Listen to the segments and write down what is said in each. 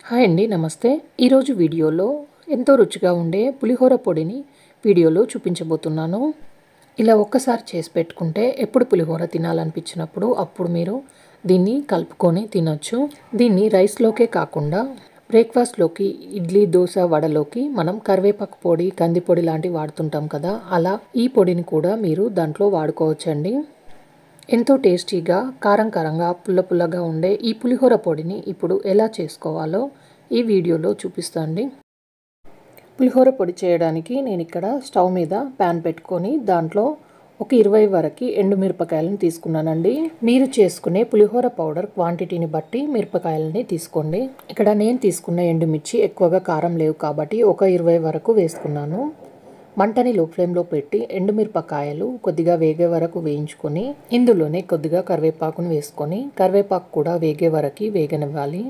hi అండి నమస్తే ఈరోజు వీడియోలో ఎంతో రుచిగా ఉండే పులిహోర పొడిని వీడియోలో చూపించబోతున్నాను ఇలా ఒక్కసారి చేసి పెట్టుకుంటే ఎప్పుడు పులిహోర తినాలనిపించినప్పుడు అప్పుడు మీరు దీన్ని కలుపుకొని తినొచ్చు దీన్ని రైస్లోకే కాకుండా బ్రేక్ఫాస్ట్లోకి ఇడ్లీ దోశ వడలోకి మనం కరివేపాకు పొడి కంది పొడి లాంటివి వాడుతుంటాం కదా అలా ఈ పొడిని కూడా మీరు దాంట్లో వాడుకోవచ్చండి ఎంతో టేస్టీగా కారం కారంగా పుల్ల పుల్లగా ఉండే ఈ పులిహోర పొడిని ఇప్పుడు ఎలా చేసుకోవాలో ఈ వీడియోలో చూపిస్తాండి పులిహోర పొడి చేయడానికి నేను ఇక్కడ స్టవ్ మీద ప్యాన్ పెట్టుకొని దాంట్లో ఒక ఇరవై వరకు ఎండుమిరపకాయలను తీసుకున్నానండి మీరు చేసుకునే పులిహోర పౌడర్ క్వాంటిటీని బట్టి మిరపకాయలని తీసుకోండి ఇక్కడ నేను తీసుకున్న ఎండుమిర్చి ఎక్కువగా కారం లేవు కాబట్టి ఒక ఇరవై వరకు వేసుకున్నాను మంటని లో ఫ్లేమ్లో పెట్టి ఎండుమిరపకాయలు కొద్దిగా వేగే వరకు వేయించుకొని ఇందులోనే కొద్దిగా కరివేపాకును వేసుకొని కరివేపాకు కూడా వేగే వరకు వేగనివ్వాలి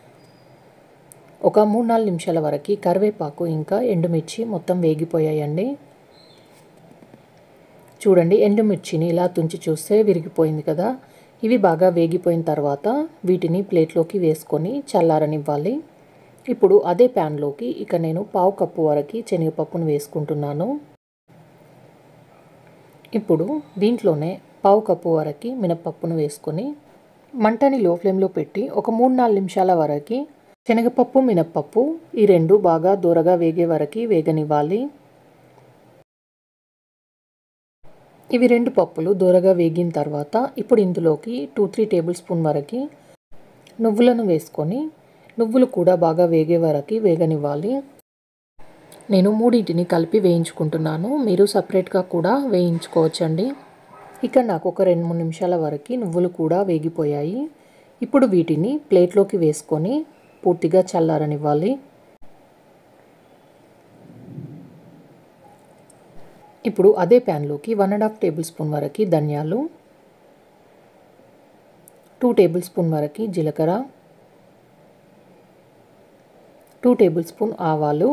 ఒక మూడు నాలుగు నిమిషాల వరకు కరివేపాకు ఇంకా ఎండుమిర్చి మొత్తం వేగిపోయాయండి చూడండి ఎండుమిర్చిని ఇలా తుంచి చూస్తే విరిగిపోయింది కదా ఇవి బాగా వేగిపోయిన తర్వాత వీటిని ప్లేట్లోకి వేసుకొని చల్లారనివ్వాలి ఇప్పుడు అదే ప్యాన్లోకి ఇక నేను పావు కప్పు వరకు శనగపప్పును వేసుకుంటున్నాను ఇప్పుడు దీంట్లోనే పావు కప్పు వరకు మినపప్పును వేసుకొని మంటని లో ఫ్లేమ్లో పెట్టి ఒక మూడు నాలుగు నిమిషాల వరకు శనగపప్పు మినప్పప్పు ఈ రెండు బాగా దూరగా వేగే వరకు వేగనివ్వాలి ఇవి రెండు పప్పులు దూరగా వేగిన తర్వాత ఇప్పుడు ఇందులోకి టూ త్రీ టేబుల్ స్పూన్ వరకు నువ్వులను వేసుకొని నువ్వులు కూడా బాగా వేగే వరకు వేగనివ్వాలి నేను మూడింటిని కలిపి వేయించుకుంటున్నాను మీరు సపరేట్గా కూడా వేయించుకోవచ్చండి ఇక నాకు ఒక రెండు మూడు నిమిషాల వరకు నువ్వులు కూడా వేగిపోయాయి ఇప్పుడు వీటిని ప్లేట్లోకి వేసుకొని పూర్తిగా చల్లారనివ్వాలి ఇప్పుడు అదే ప్యాన్లోకి one and half table spoon వరకు ధనియాలు టూ టేబుల్ స్పూన్ వరకు జీలకర్ర టూ టేబుల్ స్పూన్ ఆవాలు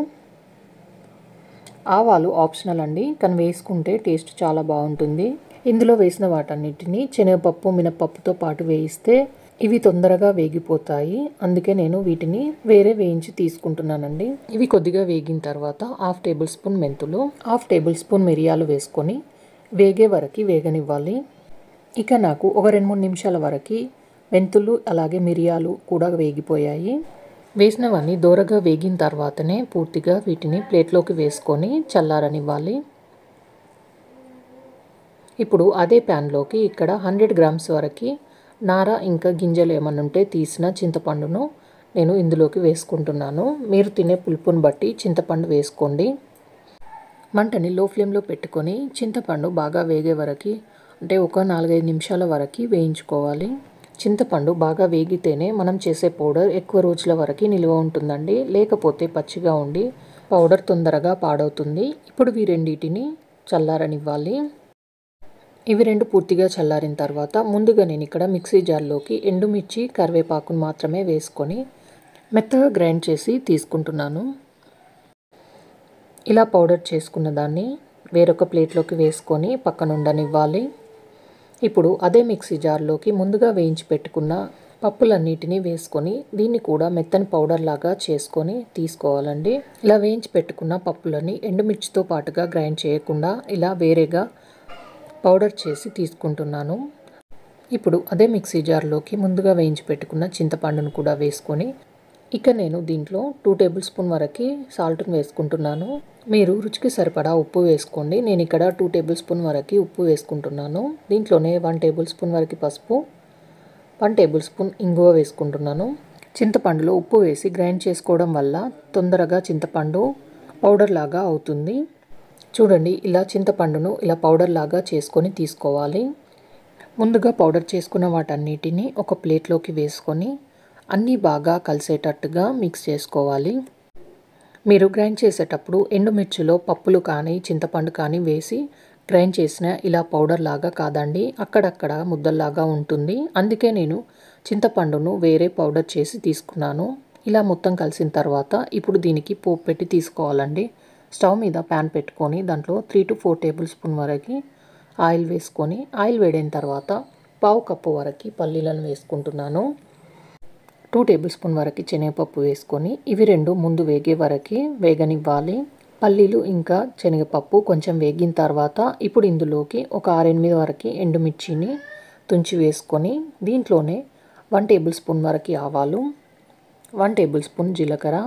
ఆవాలు ఆప్షనల్ అండి కానీ వేసుకుంటే టేస్ట్ చాలా బాగుంటుంది ఇందులో వేసిన వాటన్నిటిని శనగపప్పు మినపప్పుతో పాటు వేయిస్తే ఇవి తొందరగా వేగిపోతాయి అందుకే నేను వీటిని వేరే వేయించి తీసుకుంటున్నానండి ఇవి కొద్దిగా వేగిన తర్వాత హాఫ్ టేబుల్ స్పూన్ మెంతులు హాఫ్ టేబుల్ స్పూన్ మిరియాలు వేసుకొని వేగే వరకు వేగనివ్వాలి ఇక నాకు ఒక రెండు మూడు నిమిషాల వరకు మెంతులు అలాగే మిరియాలు కూడా వేగిపోయాయి వేసినవన్నీ దూరగా వేగిన తర్వాతనే పూర్తిగా వీటిని ప్లేట్లోకి వేసుకొని చల్లారనివ్వాలి ఇప్పుడు అదే ప్యాన్లోకి ఇక్కడ హండ్రెడ్ గ్రామ్స్ వరకు నార ఇంకా గింజలు ఏమన్నా ఉంటే తీసిన చింతపండును నేను ఇందులోకి వేసుకుంటున్నాను మీరు తినే పులుపుని బట్టి చింతపండు వేసుకోండి మంటని లో ఫ్లేమ్లో పెట్టుకొని చింతపండు బాగా వేగే వరకు అంటే ఒక నాలుగైదు నిమిషాల వరకు వేయించుకోవాలి చింతపండు బాగా వేగితేనే మనం చేసే పౌడర్ ఎక్కువ రోజుల వరకు నిల్వ ఉంటుందండి లేకపోతే పచ్చిగా ఉండి పౌడర్ తొందరగా పాడవుతుంది ఇప్పుడు ఈ రెండింటిని చల్లారనివ్వాలి ఇవి రెండు పూర్తిగా చల్లారిన తర్వాత ముందుగా నేను ఇక్కడ మిక్సీ జార్లోకి ఎండుమిర్చి కరివేపాకును మాత్రమే వేసుకొని మెత్తగా గ్రైండ్ చేసి తీసుకుంటున్నాను ఇలా పౌడర్ చేసుకున్న దాన్ని వేరొక ప్లేట్లోకి వేసుకొని పక్కన ఉండనివ్వాలి ఇప్పుడు అదే మిక్సీ జార్లోకి ముందుగా వేయించి పెట్టుకున్న పప్పులన్నిటినీ వేసుకొని దీన్ని కూడా మెత్తని పౌడర్ లాగా చేసుకొని తీసుకోవాలండి ఇలా వేయించి పెట్టుకున్న పప్పులని ఎండుమిర్చితో పాటుగా గ్రైండ్ చేయకుండా ఇలా వేరేగా పౌడర్ చేసి తీసుకుంటున్నాను ఇప్పుడు అదే మిక్సీ జార్లోకి ముందుగా వేయించి పెట్టుకున్న చింతపండును కూడా వేసుకొని ఇక నేను దీంట్లో టూ టేబుల్ స్పూన్ వరకు సాల్ట్ని వేసుకుంటున్నాను మీరు రుచికి సరిపడా ఉప్పు వేసుకోండి నేను ఇక్కడ టూ టేబుల్ స్పూన్ వరకు ఉప్పు వేసుకుంటున్నాను దీంట్లోనే వన్ టేబుల్ స్పూన్ వరకు పసుపు వన్ టేబుల్ స్పూన్ ఇంగువ వేసుకుంటున్నాను చింతపండులో ఉప్పు వేసి గ్రైండ్ చేసుకోవడం వల్ల తొందరగా చింతపండు పౌడర్ లాగా అవుతుంది చూడండి ఇలా చింతపండును ఇలా పౌడర్ లాగా చేసుకొని తీసుకోవాలి ముందుగా పౌడర్ చేసుకున్న వాటన్నిటిని ఒక ప్లేట్లోకి వేసుకొని అన్నీ బాగా కలిసేటట్టుగా మిక్స్ చేసుకోవాలి మీరు గ్రైండ్ చేసేటప్పుడు ఎండుమిర్చిలో పప్పులు కానీ చింతపండు కానీ వేసి గ్రైండ్ చేసిన ఇలా పౌడర్ లాగా కాదండి అక్కడక్కడ ముద్దల్లాగా ఉంటుంది అందుకే నేను చింతపండును వేరే పౌడర్ చేసి తీసుకున్నాను ఇలా మొత్తం కలిసిన తర్వాత ఇప్పుడు దీనికి పోపు పెట్టి తీసుకోవాలండి స్టవ్ మీద ప్యాన్ పెట్టుకొని దాంట్లో three to four table spoon వరకు ఆయిల్ వేసుకొని ఆయిల్ వేడైన తర్వాత పావు కప్పు వరకు పల్లీలను వేసుకుంటున్నాను టూ టూ టేబుల్ స్పూన్ వరకు శనగపప్పు వేసుకొని ఇవి రెండు ముందు వేగే వరకు వేగనివ్వాలి పల్లీలు ఇంకా శనగపప్పు కొంచెం వేగిన తర్వాత ఇప్పుడు ఇందులోకి ఒక ఆరెనిమిది వరకు ఎండుమిర్చిని తుంచి వేసుకొని దీంట్లోనే వన్ టేబుల్ స్పూన్ వరకు ఆవాలు వన్ టేబుల్ స్పూన్ జీలకర్ర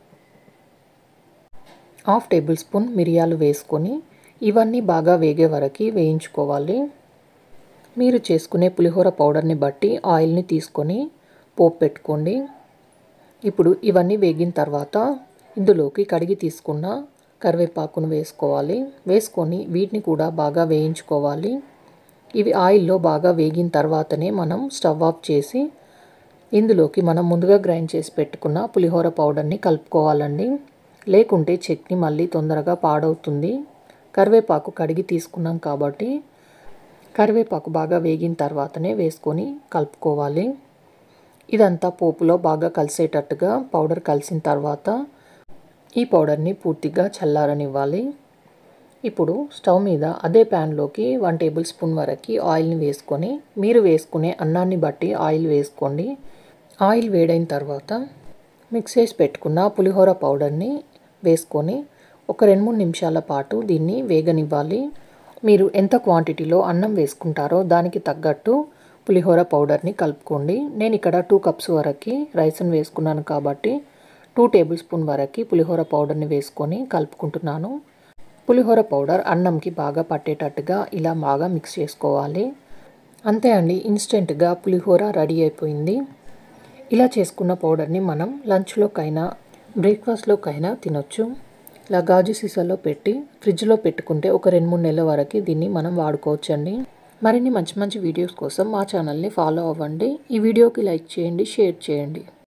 హాఫ్ టేబుల్ స్పూన్ మిరియాలు వేసుకొని ఇవన్నీ బాగా వేగే వరకు వేయించుకోవాలి మీరు చేసుకునే పులిహోర పౌడర్ని బట్టి ఆయిల్ని తీసుకొని పోపు పెట్టుకోండి ఇప్పుడు ఇవన్నీ వేగిన తర్వాత ఇందులోకి కడిగి తీసుకున్న కరివేపాకును వేసుకోవాలి వేసుకొని వీటిని కూడా బాగా వేయించుకోవాలి ఇవి ఆయిల్లో బాగా వేగిన తర్వాతనే మనం స్టవ్ ఆఫ్ చేసి ఇందులోకి మనం ముందుగా గ్రైండ్ చేసి పెట్టుకున్న పులిహోర పౌడర్ని కలుపుకోవాలండి లేకుంటే చట్నీ మళ్ళీ తొందరగా పాడవుతుంది కరివేపాకు కడిగి తీసుకున్నాం కాబట్టి కరివేపాకు బాగా వేగిన తర్వాతనే వేసుకొని కలుపుకోవాలి ఇదంతా పోపులో బాగా కలిసేటట్టుగా పౌడర్ కలిసిన తర్వాత ఈ పౌడర్ని పూర్తిగా చల్లారనివ్వాలి ఇప్పుడు స్టవ్ మీద అదే ప్యాన్లోకి వన్ టేబుల్ స్పూన్ వరకు ఆయిల్ని వేసుకొని మీరు వేసుకునే అన్నాన్ని బట్టి ఆయిల్ వేసుకోండి ఆయిల్ వేడైన తర్వాత మిక్స్ చేసి పెట్టుకున్న పులిహోర పౌడర్ని వేసుకొని ఒక రెండు మూడు నిమిషాల పాటు దీన్ని వేగనివ్వాలి మీరు ఎంత క్వాంటిటీలో అన్నం వేసుకుంటారో దానికి తగ్గట్టు పులిహోర పౌడర్ని కలుపుకోండి నేను ఇక్కడ టూ కప్స్ వరకు రైస్ని వేసుకున్నాను కాబట్టి టూ టేబుల్ స్పూన్ వరకు పులిహోర పౌడర్ని వేసుకొని కలుపుకుంటున్నాను పులిహోర పౌడర్ అన్నంకి బాగా పట్టేటట్టుగా ఇలా బాగా మిక్స్ చేసుకోవాలి అంతే అండి ఇన్స్టెంట్గా పులిహోర రెడీ అయిపోయింది ఇలా చేసుకున్న పౌడర్ని మనం లంచ్లోకైనా బ్రేక్ఫాస్ట్లోకైనా తినొచ్చు ఇలా గాజు సీసాలో పెట్టి ఫ్రిడ్జ్లో పెట్టుకుంటే ఒక రెండు మూడు నెలల వరకు దీన్ని మనం వాడుకోవచ్చండి మరిన్ని మంచి మంచి వీడియోస్ కోసం మా ఛానల్ని ఫాలో అవ్వండి ఈ వీడియోకి లైక్ చేయండి షేర్ చేయండి